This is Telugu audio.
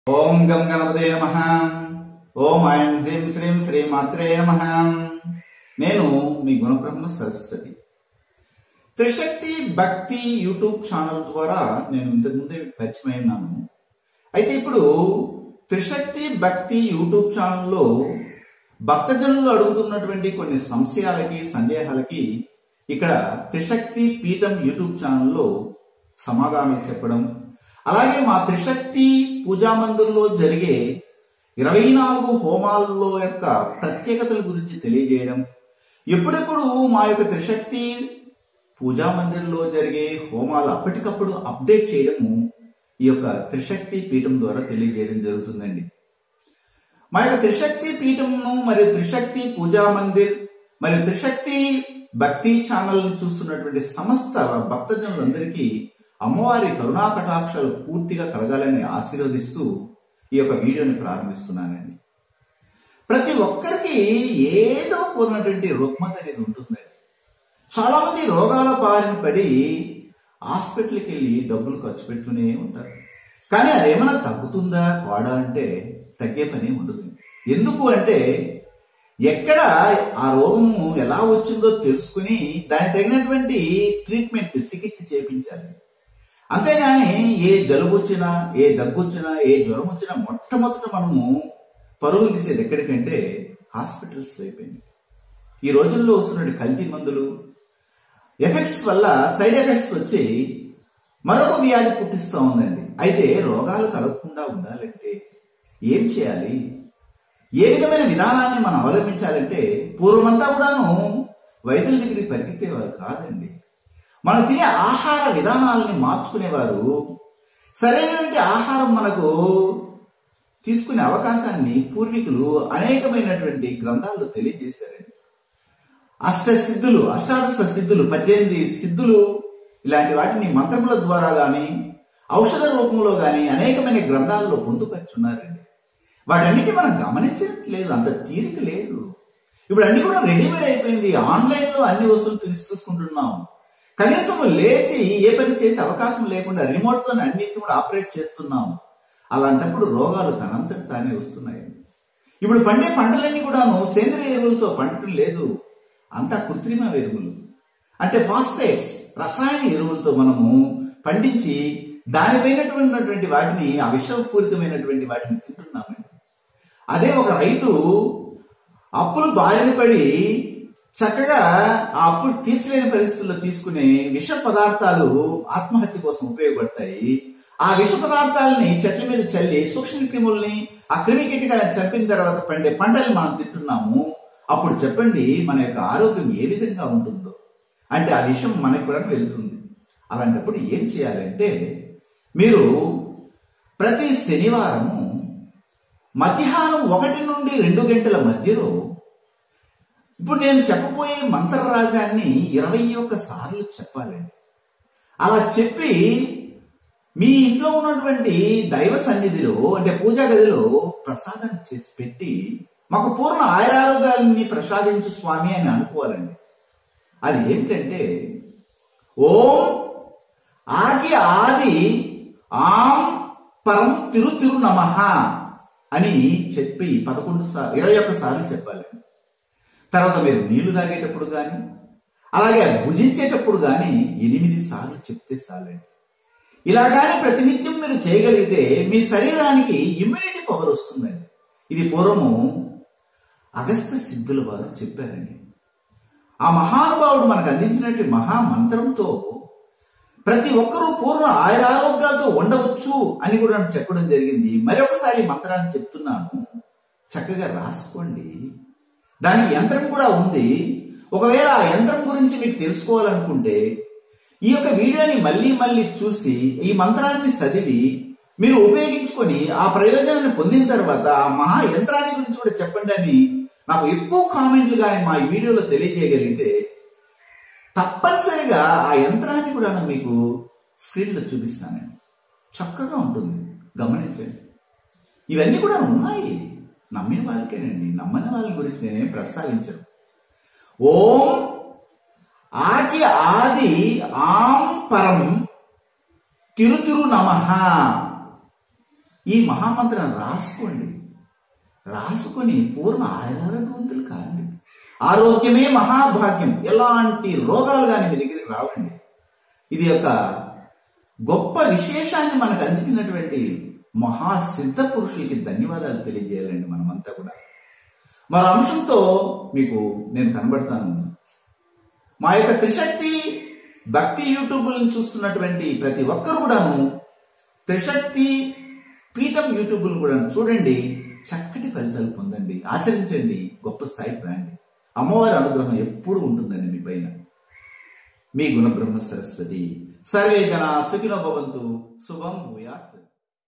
ఓం గం గణపతే నమ ఓం ఐం హ్రీం శ్రీం శ్రీ మాత్రే నమ నేను మీ గుణబ్రహ్మ సరస్వతి త్రిశక్తి భక్తి యూట్యూబ్ ఛానల్ ద్వారా నేను ఇంతకుముందే పరిచయం ఉన్నాను అయితే ఇప్పుడు త్రిశక్తి భక్తి యూట్యూబ్ ఛానల్లో భక్తజనులు అడుగుతున్నటువంటి కొన్ని సంశయాలకి సందేహాలకి ఇక్కడ త్రిశక్తి పీఠం యూట్యూబ్ ఛానల్లో సమాధానం చెప్పడం అలాగే మా త్రిశక్తి పూజా మందిర్లో జరిగే ఇరవై నాలుగు హోమాల్లో యొక్క ప్రత్యేకతల గురించి తెలియజేయడం ఎప్పుడెప్పుడు మా యొక్క త్రిశక్తి పూజా మందిర్లో జరిగే హోమాలు అప్పటికప్పుడు అప్డేట్ చేయడము ఈ యొక్క త్రిశక్తి పీఠం ద్వారా తెలియజేయడం జరుగుతుందండి మా యొక్క త్రిశక్తి పీఠంను మరియు త్రిశక్తి పూజా మందిర్ మరియు త్రిశక్తి భక్తి ఛానల్ చూస్తున్నటువంటి సమస్త భక్తజనులందరికీ అమ్మవారి కరుణా కటాక్షాలు పూర్తిగా కలగాలని ఆశీర్వదిస్తూ ఈ యొక్క వీడియోని ప్రారంభిస్తున్నానండి ప్రతి ఒక్కరికి ఏదో ఉన్నటువంటి రుగ్మత అనేది ఉంటుందండి చాలా మంది రోగాల బారిన పడి హాస్పిటల్కి వెళ్ళి డబ్బులు ఖర్చు పెట్టుకునే ఉంటారు కానీ అదేమైనా తగ్గుతుందా వాడా అంటే తగ్గే పని ఉండదు ఎందుకు అంటే ఎక్కడ ఆ రోగము ఎలా వచ్చిందో తెలుసుకుని దానికి తగినటువంటి ట్రీట్మెంట్ చికిత్స చేపించాలి అంతేగాని ఏ జలుబు వచ్చినా ఏ దగ్గు వచ్చినా ఏ జ్వరం వచ్చినా మొట్టమొదట మనము పరుగులు తీసేది ఎక్కడికంటే హాస్పిటల్స్ అయిపోయింది ఈ రోజుల్లో వస్తున్న కల్తీ మందులు ఎఫెక్ట్స్ వల్ల సైడ్ ఎఫెక్ట్స్ వచ్చి మరొక వ్యాధి పుట్టిస్తూ ఉందండి అయితే రోగాలు కలగకుండా ఉండాలంటే ఏం చేయాలి ఏ విధమైన విధానాన్ని మనం అవలంబించాలంటే పూర్వమంతా కూడాను వైద్యుల దగ్గరికి పరిగెత్తేవారు కాదండి మనం తినే ఆహార విధానాలని మార్చుకునేవారు సరైనటువంటి ఆహారం మనకు తీసుకునే అవకాశాన్ని పూర్వీకులు అనేకమైనటువంటి గ్రంథాల్లో తెలియజేశారండి అష్ట సిద్ధులు అష్టాదశ సిద్ధులు పద్దెనిమిది సిద్ధులు ఇలాంటి వాటిని మంత్రముల ద్వారా గాని ఔషధ రూపంలో గాని అనేకమైన గ్రంథాల్లో పొందుపరుచున్నారండి వాటన్నిటి మనం గమనించట్లేదు అంత తీరిక లేదు ఇప్పుడు అన్ని కూడా రెడీమేడ్ అయిపోయింది ఆన్లైన్ లో అన్ని వస్తువులు తీసి చూసుకుంటున్నాం కనీసం లేచి ఏ పని చేసే అవకాశం లేకుండా రిమోట్ తో అన్నిటిని కూడా ఆపరేట్ చేస్తున్నాం అలాంటప్పుడు రోగాలు తనంతటి తానే వస్తున్నాయి ఇప్పుడు పండే పంటలన్నీ కూడాను సేంద్రియ ఎరువులతో పండటం లేదు అంతా కృత్రిమ ఎరువులు అంటే ఫాస్ఫేట్స్ రసాయన ఎరువులతో మనము పండించి దానిపైనటువంటి వాటిని ఆ విషపూరితమైనటువంటి వాటిని తింటున్నామండి అదే ఒక రైతు అప్పులు బారిన పడి చక్కగా ఆ అప్పులు తీర్చలేని పరిస్థితుల్లో తీసుకునే విష పదార్థాలు ఆత్మహత్య కోసం ఉపయోగపడతాయి ఆ విష పదార్థాలని చెట్ల మీద చల్లి సూక్ష్మ క్రిముల్ని ఆ క్రిమి కీటకాలను చంపిన తర్వాత పండే పంటల్ని మనం తింటున్నాము అప్పుడు చెప్పండి మన యొక్క ఆరోగ్యం ఏ విధంగా ఉంటుందో అంటే ఆ విషయం మనకు కూడా వెళ్తుంది అలాంటప్పుడు ఏం చేయాలంటే మీరు ప్రతి శనివారము మధ్యాహ్నం ఒకటి నుండి రెండు గంటల మధ్యలో ఇప్పుడు నేను చెప్పబోయే మంత్రరాజాన్ని ఇరవై ఒక్క సార్లు చెప్పాలండి అలా చెప్పి మీ ఇంట్లో ఉన్నటువంటి దైవ సన్నిధిలో అంటే పూజా గదిలో ప్రసాదం చేసి పెట్టి మాకు పూర్ణ ఆయురారోగ్యాన్ని ప్రసాదించు స్వామి అని అనుకోవాలండి అది ఏమిటంటే ఓం ఆకి ఆది ఆం పరం తిరు తిరు నమః అని చెప్పి పదకొండు సార్లు ఇరవై ఒక్క సార్లు చెప్పాలండి తర్వాత మీరు నీళ్లు తాగేటప్పుడు కానీ అలాగే భుజించేటప్పుడు కానీ ఎనిమిది సార్లు చెప్తే చాలండి ఇలా కానీ ప్రతినిత్యం మీరు చేయగలిగితే మీ శరీరానికి ఇమ్యూనిటీ పవర్ వస్తుందండి ఇది పూర్వము అగస్త సిద్ధుల వారు చెప్పారండి ఆ మహానుభావుడు మనకు అందించినటువంటి మహామంత్రంతో ప్రతి ఒక్కరూ పూర్వ ఆయురారోగ్యాలతో ఉండవచ్చు అని కూడా చెప్పడం జరిగింది మరొకసారి మంత్రాన్ని చెప్తున్నాను చక్కగా రాసుకోండి దానికి యంత్రం కూడా ఉంది ఒకవేళ ఆ యంత్రం గురించి మీకు తెలుసుకోవాలనుకుంటే ఈ యొక్క వీడియోని మళ్ళీ మళ్ళీ చూసి ఈ మంత్రాన్ని చదివి మీరు ఉపయోగించుకొని ఆ ప్రయోజనాన్ని పొందిన తర్వాత ఆ మహా యంత్రాన్ని గురించి కూడా చెప్పండి అని నాకు ఎక్కువ కామెంట్లు కానీ మా ఈ వీడియోలో తెలియజేయగలిగితే తప్పనిసరిగా ఆ యంత్రాన్ని కూడా మీకు స్క్రీన్లో చూపిస్తానండి చక్కగా ఉంటుంది గమనించండి ఇవన్నీ కూడా ఉన్నాయి నమ్మిన వాళ్ళకేనండి నమ్మని వాళ్ళ గురించి నేనేం ప్రస్తావించను ఓం ఆకి ఆది ఆం పరం తిరు తిరు నమ ఈ మహామంత్రం రాసుకోండి రాసుకొని పూర్ణ ఆయురారోగ్యవంతులు కాండి ఆరోగ్యమే మహాభాగ్యం ఎలాంటి రోగాలు కానీ మీ దగ్గరికి రావండి ఇది ఒక గొప్ప విశేషాన్ని మనకు అందించినటువంటి మహా సిద్ధ పురుషులకి ధన్యవాదాలు తెలియజేయాలండి మనమంతా కూడా మరో అంశంతో మీకు నేను కనబడతాను మా యొక్క త్రిశక్తి భక్తి యూట్యూబ్లను చూస్తున్నటువంటి ప్రతి ఒక్కరు కూడాను త్రిశక్తి పీఠం యూట్యూబ్లను కూడా చూడండి చక్కటి ఫలితాలు పొందండి ఆచరించండి గొప్ప స్థాయికి రండి అమ్మవారి అనుగ్రహం ఎప్పుడు ఉంటుందండి మీ పైన మీ గుణబ్రహ్మ సరస్వతి సర్వే జన సుఖినో భవంతు శుభం భూయాత్